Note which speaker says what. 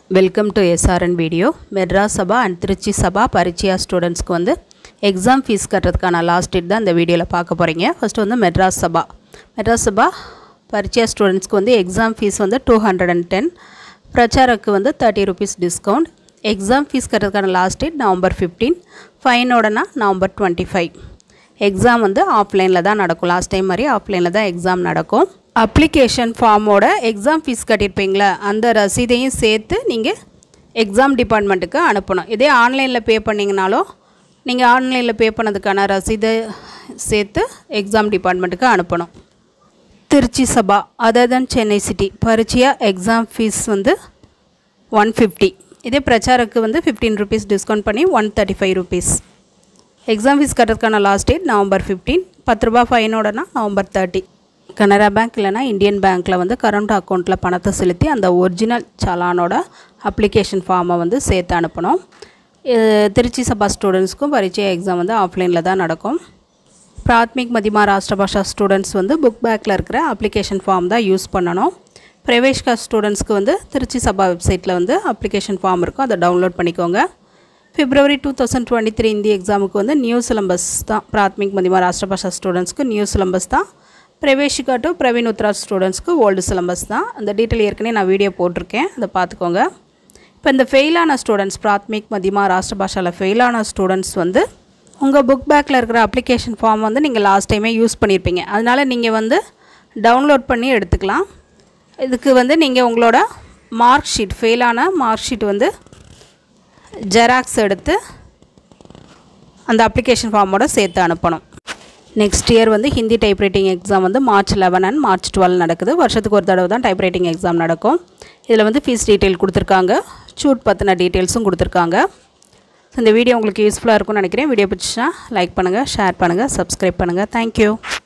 Speaker 1: welcome to SRN video Madras Sabha and Trichy Sabha Parichaya ஸ்டூடெண்ட்ஸ்க்கு வந்து exam fees கட்டுறதுக்கான லாஸ்ட் டேட் தான் இந்த வீடியோவில் பார்க்க போகிறீங்க ஃபஸ்ட்டு வந்து மெட்ராஸ் சபா மெட்ராஸ் சபா பரிச்சயா ஸ்டூடெண்ட்ஸ்க்கு வந்து எக்ஸாம் ஃபீஸ் வந்து டூ ஹண்ட்ரட் அண்ட் டென் பிரச்சாரக்கு வந்து thirty rupees discount exam fees கட்டுறதுக்கான லாஸ்ட் டேட் நவம்பர் ஃபிஃப்டீன் ஃபைனோடனா நவம்பர் டுவெண்ட்டி ஃபைவ் எக்ஸாம் வந்து ஆஃப்லைனில் தான் நடக்கும் லாஸ்ட் டைம் மாதிரி ஆஃப்லைனில் தான் எக்ஸாம் நடக்கும் அப்ளிகேஷன் ஃபார்மோட எக்ஸாம் ஃபீஸ் கட்டியிருப்பீங்களா அந்த ரசீதையும் சேர்த்து நீங்கள் எக்ஸாம் டிபார்ட்மெண்ட்டுக்கு அனுப்பணும் இதே ஆன்லைனில் பே பண்ணிங்கனாலும் நீங்கள் ஆன்லைனில் பே பண்ணதுக்கான ரசீதை சேர்த்து எக்ஸாம் டிபார்ட்மெண்ட்டுக்கு அனுப்பணும் Trichy Sabha other than Chennai city Parichaya exam fees வந்து ஒன் ஃபிஃப்டி இதே பிரச்சாரக்கு வந்து ஃபிஃப்டீன் ருபீஸ் டிஸ்கவுண்ட் பண்ணி one thirty five rupees exam fees கட்டுறதுக்கான லாஸ்ட் டேட் நவம்பர் ஃபிஃப்டீன் பத்து ரூபா ஃபைனோடனா நவம்பர் தேர்ட்டி கனரா பேங்க் இல்லைனா இந்தியன் பேங்க்கில் வந்து கரண்ட் அக்கௌண்ட்டில் பணத்தை செலுத்தி அந்த ஒரிஜினல் சலானோட அப்ளிகேஷன் ஃபார்மை வந்து சேர்த்து அனுப்பணும் இது திருச்சி சபா ஸ்டூடெண்ட்ஸ்க்கும் பரீட்சை எக்ஸாம் வந்து ஆஃப்லைனில் தான் நடக்கும் பிராத்மிக் மதிமா ராஷ்டிர பாஷா ஸ்டூடெண்ட்ஸ் வந்து புக் பேக்கில் இருக்கிற அப்ளிகேஷன் ஃபார்ம் தான் யூஸ் பண்ணணும் பிரவேஷ் காஸ்ட் ஸ்டூடெண்ட்ஸ்க்கு வந்து திருச்சி சபா வெப்சைட்டில் வந்து அப்ளிகேஷன் ஃபார்ம் இருக்கும் அதை டவுன்லோட் பண்ணிக்கோங்க February two thousand twenty three இந்திய எக்ஸாமுக்கு வந்து நியூ சிலம்பஸ் தான் பிராத்மிக் மதிமா ராஷ்டிர பாஷா ஸ்டூடெண்ட்ஸ்க்கு நியூ சிலம்பஸ் தான் பிரவேஷிகா டு பிரவீன் உத்ரா ஸ்டூடெண்ட்ஸ்க்கு ஓல்டு சிலம்பஸ் தான் அந்த டீட்டெயில் ஏற்கனவே நான் வீடியோ போட்டிருக்கேன் அதை பார்த்துக்கோங்க இப்போ இந்த ஃபெயிலான ஸ்டூடெண்ட்ஸ் பிராத்மிக் மதிமா ராஷ்டிர பாஷாவில் ஃபெயிலான ஸ்டூடெண்ட்ஸ் வந்து உங்கள் புக் பேக்கில் இருக்கிற அப்ளிகேஷன் ஃபார்ம் வந்து நீங்கள் லாஸ்ட் டைமே யூஸ் பண்ணியிருப்பீங்க அதனால் நீங்கள் வந்து டவுன்லோட் பண்ணி எடுத்துக்கலாம் இதுக்கு வந்து நீங்கள் உங்களோட மார்க் ஷீட் ஃபெயிலான மார்க் ஷீட் வந்து ஜெராக்ஸ் எடுத்து அந்த அப்ளிகேஷன் ஃபார்மோட சேர்த்து அனுப்பணும் நெக்ஸ்ட் இயர் வந்து ஹிந்தி டைப்ரைட்டிங் எக்ஸாம் வந்து March eleven and March twelve நடக்குது வருஷத்துக்கு ஒரு தடவை தான் டைப்ரைட்டிங் எக்ஸாம் நடக்கும் இதில் வந்து ஃபீஸ் டீட்டெயில் கொடுத்துருக்காங்க ஷூட் பற்றின டீட்டெயில்ஸும் கொடுத்துருக்காங்க ஸோ இந்த வீடியோ உங்களுக்கு யூஸ்ஃபுல்லாக இருக்கும்னு நினைக்கிறேன் வீடியோ பிடிச்சா லைக் பண்ணுங்கள் ஷேர் பண்ணுங்கள் சப்ஸ்கிரைப் பண்ணுங்கள் தேங்க்யூ